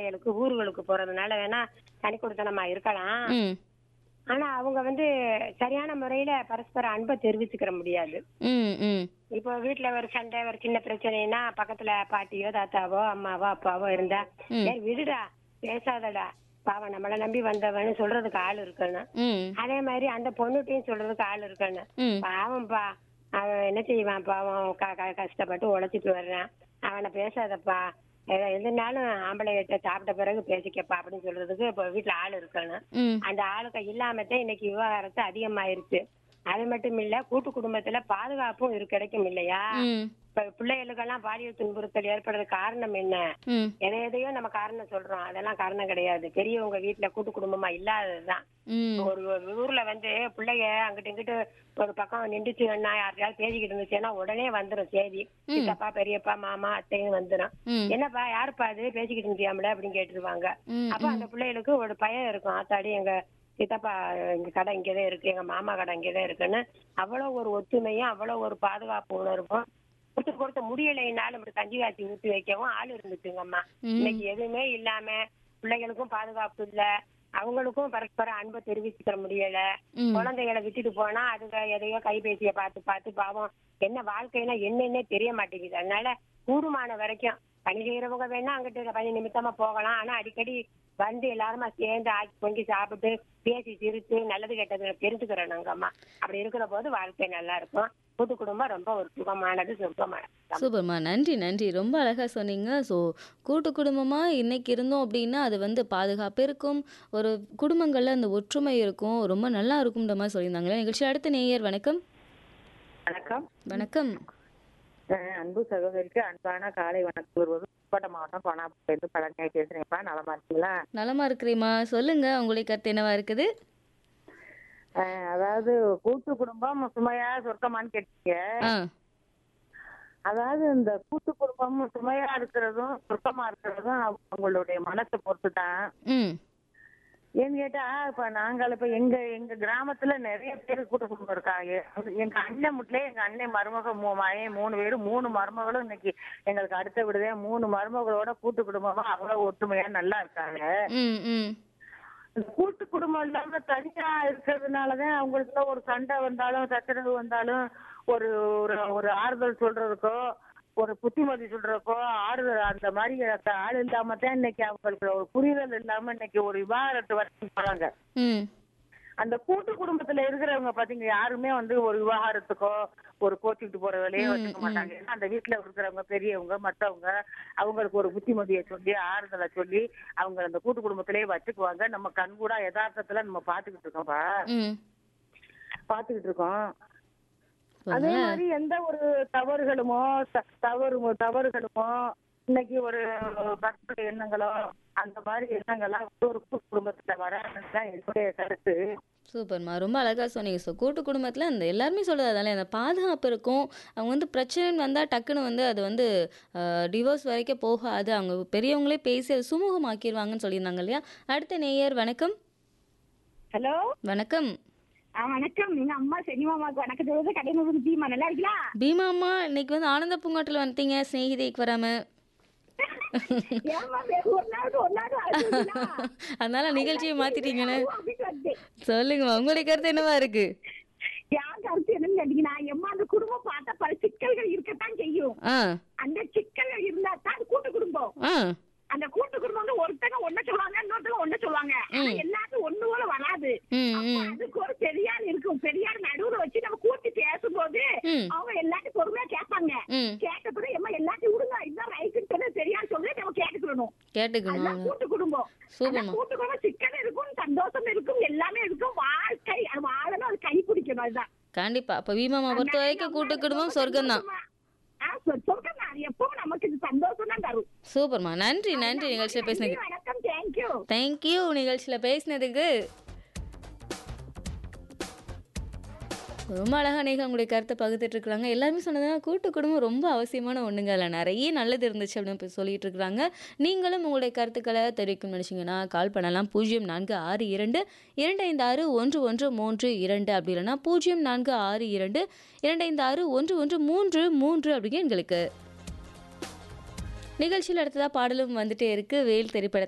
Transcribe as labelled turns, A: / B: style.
A: வேலைகளுக்கு ஊர்களுக்கு போறதுனால வேணா தனி கொடுத்தனமா இருக்கலாம்
B: ம்
A: ஆனா அவங்க வந்து சரியான முறையில பரஸ்பர அன்பை தெரிவிச்சுக்கிற முடியாது
B: ம் ம்
A: இப்போ வீட்டுல ஒரு சண்டை ஒரு சின்ன பிரச்சனைனா பக்கத்துல பாட்டியோ தாத்தாவோ அம்மாவோ அப்பாவோ இருந்தா
B: ம்.
A: ஏய் விடுடா பேசாதடா பாவம் நம்மள நம்பி வந்தவன்னு சொல்றதுக்கு ஆள் இருக்கணும்
B: ம்
A: அதே மாதிரி அந்த பொண்ணுட்டையும் சொல்றதுக்கு ஆள் இருக்கணும்
B: ம்
A: பாவம்பா அவன் என்ன செய்வான் பாவம் க- க- கஷ்டப்பட்டு உழைச்சிட்டு வர்றான் அவனை பேசாதப்பா எ- எதுனாலும் ஆம்பளை கிட்ட சாப்பிட்ட பிறகு பேசிக்கப்பா அப்படின்னு சொல்றதுக்கு இப்போ வீட்டுல ஆள் இருக்கணும்
B: ம்
A: அந்த ஆளுக்கு இல்லாமத்தான் இன்னைக்கு விவகாரத்து அதிகமாயிருச்சு அது மட்டும் இல்ல கூட்டு குடும்பத்துல பாதுகாப்பும் இரு கிடைக்கும் இல்லையா
B: ம்
A: இப்ப பிள்ளைகளுக்கெல்லாம் பாலியல் துன்புறுத்தல் ஏற்படுறது காரணம் என்ன
B: ம்
A: எதை எதையோ நம்ம காரணம் சொல்றோம் அதெல்லாம் காரணம் கிடையாது பெரியவங்க வீட்டுல கூட்டு குடும்பமா இல்லாததுதான்
B: ம்
A: ஒரு ஒரு ஊர்ல வந்து பிள்ளைங்க அங்கிட்டு இங்கிட்டு ஒரு பக்கம் நின்றுச்சுன்னா யாரையாவது பேசிக்கிட்டு இருந்துச்சுன்னா உடனே வந்துரும் செய்தி சித்தப்பா பெரியப்பா மாமா அத்தைன்னு வந்துரும்
B: ம்
A: என்னப்பா யாருப்பா அது பேசிக்கிட்டு இருந்தியாமல அப்படின்னு கேட்டுருவாங்க
B: ம்
A: அப்ப அந்த பிள்ளைகளுக்கு ஒரு பயம் இருக்கும் ஆத்தாடி எங்க சித்தப்பா எங்க கடை இங்கதான் இருக்கு எங்க மாமா கடை இங்கதான் இருக்குன்னு அவ்வளவு ஒரு ஒத்துமையும் அவ்வளவு ஒரு பாதுகாப்பு உணர்வும் கொடுத்து கொடுத்த முடியலைனாலும் இப்படி கஞ்சி காய்ச்சி ஊத்தி வைக்கவும் ஆள் இருந்துச்சுங்கம்மா
B: ம்.
A: இன்னைக்கு எதுவுமே இல்லாம பிள்ளைகளுக்கும் பாதுகாப்பு இல்ல அவங்களுக்கும் பரஸ்பர அன்பை தெரிவிச்சுக்கிற முடியல
B: ம்
A: குழந்தைகளை விட்டுட்டு போனா அதுங்க எதையோ கைபேசியை பார்த்து பார்த்து பாவம் என்ன வாழ்க்கைன்னா என்னன்னே தெரிய மாட்டேங்குது அதனால கூடுமான வரைக்கும் பணி செய்யறவங்க வேணா அங்கிட்டு பணி நிமித்தமா போகலாம் ஆனா அடிக்கடி வந்து எல்லாருமா சேர்ந்து ஆக்கி பொங்கி சாப்பிட்டு பேசி சிரித்து நல்லது கெட்டது தெரிஞ்சுக்கிறோம் நாங்கம்மா அப்படி இருக்கிற போது வாழ்க்கை நல்லா இருக்கும் கூட்டு குடும்பம் ரொம்ப ஒரு சுகமானது சொர்க்கமானது
B: சூப்பர்மா நன்றி நன்றி ரொம்ப அழகாக சொன்னீங்க ஸோ கூட்டு குடும்பமாக இன்னைக்கு இருந்தோம் அப்படின்னா அது வந்து பாதுகாப்பு இருக்கும் ஒரு குடும்பங்களில் அந்த ஒற்றுமை இருக்கும் ரொம்ப நல்லா இருக்கும்ன்ற மாதிரி சொல்லியிருந்தாங்களே நிகழ்ச்சி அடுத்த நேயர் வணக்கம்
C: வணக்கம்
B: வணக்கம்
C: அஹ் அன்பு சகோதரிக்கு அன்பான காலை வணக்கம் கூறுவது புதுக்கோட்டை மாவட்டம் கோணாப்பூர்லேருந்து பழனியாய் பேசுறேன்ப்பா நலமா இருக்கீங்களா
B: நலமா இருக்கிறேம்மா சொல்லுங்க உங்களுடைய கருத்து என்னவா இருக்குது
C: அஹ் அதாவது கூட்டு குடும்பம் சுமையா சொர்க்கமான்னு கேட்டீங்க
B: ஆ
C: அதாவது இந்த கூட்டு குடும்பம் சுமையா இருக்கிறதும் சொர்க்கமா இருக்கிறதும் அவங்களுடைய மனசை பொறுத்து தான்
B: ம்
C: ஏன்னு கேட்டா இப்ப நாங்கள் இப்ப எங்க எங்க கிராமத்துல நிறைய பேர் கூட்டு குடும்பம் இருக்காங்க எங்க அண்ணன் முட்ல எங்க அண்ணன் மருமக மூ மகன் மூணு பேரும் மூணு மருமகளும் இன்னைக்கு எங்களுக்கு அடுத்த விடுதே மூணு மருமகளோட கூட்டு குடும்பமா அவ்வளவு ஒற்றுமையா நல்லா இருக்காங்க
B: ம் ம்
C: இந்த கூட்டு குடும்பம் இல்லாம தனியா இருக்கிறதுனாலதான் அவங்களுக்குள்ள ஒரு சண்டை வந்தாலும் சச்சரவு வந்தாலும் ஒரு ஒரு ஒரு ஆறுதல் சொல்றதுக்கோ ஒரு புத்திமதி சொல்றதுக்கோ ஆறுதல் அந்த மாதிரி ஆள் இல்லாம தான் இன்னைக்கு அவங்களுக்கு ஒரு புரிதல் இல்லாம இன்னைக்கு ஒரு விவாகரத்து வரைக்கும் போறாங்க
B: ம்
C: அந்த கூட்டு குடும்பத்துல இருக்கிறவங்க பாத்தீங்க யாருமே வந்து ஒரு விவாகரத்துக்கோ ஒரு கோச்சிக்கிட்டு போற வேலையை
B: ம்,
C: வச்சுக்க
B: ம்.
C: மாட்டாங்க ஏன்னா அந்த வீட்டுல இருக்கிறவங்க பெரியவங்க மத்தவங்க அவங்களுக்கு ஒரு புத்திமதியை சொல்லி ஆறுதலை சொல்லி அவங்க அந்த கூட்டு குடும்பத்திலேயே வச்சுக்குவாங்க நம்ம கண்கூடா யதார்த்தத்துல நம்ம பாத்துக்கிட்டு இருக்கோம்ப்பா
B: ம்
C: பாத்துக்கிட்டு இருக்கோம்
B: இப்போ
C: அதே
B: அதனால-
C: மாதிரி எந்த ஒரு தவறுகளுமோ த- தவறு தவறுகளுமோ இன்னைக்கு ஒரு கற்பனை எண்ணங்களோ அந்த மாதிரி எண்ணங்கள்லாம் ஒரு கூட்டு குடும்பத்துல வராதுன்னு தான் என்னுடைய கருத்து
B: சூப்பர்மா ரொம்ப அழகாக சொன்னீங்க ஸோ கூட்டு குடும்பத்தில் அந்த எல்லாருமே சொல்கிறது அதனால அந்த பாதுகாப்பு இருக்கும் அவங்க வந்து பிரச்சனைன்னு வந்தால் டக்குன்னு வந்து அது வந்து டிவோர்ஸ் வரைக்கும் போகாது அவங்க பெரியவங்களே பேசி அதை சுமூகமாக்கிடுவாங்கன்னு சொல்லியிருந்தாங்க இல்லையா அடுத்த நேயர் வணக்கம்
D: ஹலோ
B: வணக்கம்
D: ஆ வணக்கம் எங்க அம்மா செனிமாமாக்கு வணக்கம் சொல்றது கடைநூறு தீமா நல்லா இருக்கீங்களா
B: பீமா அம்மா இன்னைக்கு வந்து ஆனந்த பூங்காட்டில் வந்துட்டீங்க ஸ்நேகிதைக்கு வராமல்
D: ஏமா ஒரு நாள் ஒரு நாள் அழுதுங்களா?
B: அதனால நிகழ்ச்சியை மாத்திட்டீங்கன்னு
D: அப்படின்னு வந்து.
B: சொல்லுங்கம்மா உங்களுடைய கருத்து என்னவா இருக்கு
D: என் கருத்து என்னன்னு கேட்டீங்கன்னா எம்மா அந்த குடும்பம் பார்த்தா பல சிக்கல்கள் இருக்கத்தான் செய்யும்
B: ஆ
D: அந்த சிக்கல்கள் இருந்தா தான் அது கூட்டு குடும்பம்
B: ஆ
D: அந்த கூட்டு குடும்பம் வந்து ஒருத்தங்க ஒண்ணு சொல்லுவாங்க இன்னொருத்தங்க ஒண்ணு சொல்லுவாங்க ஆனா
B: ம்.
D: எல்லாத்துக்கும் ஒண்ணு போல வராது
B: ம்
D: அப்ப
B: ம்
D: அதுக்கு ஒரு பெரியார் இருக்கும் பெரியார் நடுவுல வச்சு நம்ம கூட்டி பேசும்போது
B: ம்.
D: அவங்க எல்லாத்தையும் பொறுமையா கேட்பாங்க
B: ம்
D: கேட்ட பிறகு எம்மா எல்லாத்தையும் விடுங்க இதுதான் ரைட்டுன்னு சொல்லி பெரியார் சொல்லி நம்ம கேட்டுக்கணும்
B: கேட்டுக்கணும்
D: அதுதான் கூட்டு குடும்பம்
B: சூப்பர்மா.
D: அந்த கூட்டு குடும்பம் சிக்கன் இருக்கும் சந்தோஷம் இருக்கும் எல்லாமே இருக்கும் வாழ்க்கை அது வாழணும் அது கை பிடிக்கணும் அதுதான்
B: கண்டிப்பா அப்ப வீமாமா பொறுத்த வரைக்கும் கூட்டு குடும்பம் சொர்க்கம் தான்
D: ஆ, சொ- சொர்க்கம் தான் அது எப்பவும் நமக்கு இது சந்தோஷம் தான் தரும்
B: சூப்பர்மா நன்றி நன்றி நிகழ்ச்சியில் பேசினதுக்கு
D: நன்றி, வணக்கம் தேங்க்யூ
B: தேங்க்யூ நிகழ்ச்சியில் பேசினதுக்கு ரொம்ப அழகாக நீங்கள் உங்களுடைய கருத்தை பகிர்ந்துட்டு இருக்கிறாங்க எல்லாருமே சொன்னதுனா கூட்டு குடும்பம் ரொம்ப அவசியமான ஒன்றுங்க அதில் நிறைய நல்லது இருந்துச்சு அப்படின்னு இப்ப சொல்லிட்டு இருக்கிறாங்க நீங்களும் உங்களுடைய கருத்துக்களை தெரிவிக்கணும்னு நினச்சிங்கன்னா கால் பண்ணலாம் பூஜ்ஜியம் நான்கு ஆறு இரண்டு இரண்டு ஐந்து ஆறு ஒன்று ஒன்று மூன்று இரண்டு அப்படி இல்லைன்னா பூஜ்ஜியம் நான்கு ஆறு இரண்டு இரண்டு ஐந்து ஆறு ஒன்று ஒன்று மூன்று மூன்று அப்படிங்க எங்களுக்கு நிகழ்ச்சியில் அடுத்ததாக பாடலும் வந்துட்டே இருக்கு வேல் திரைப்பட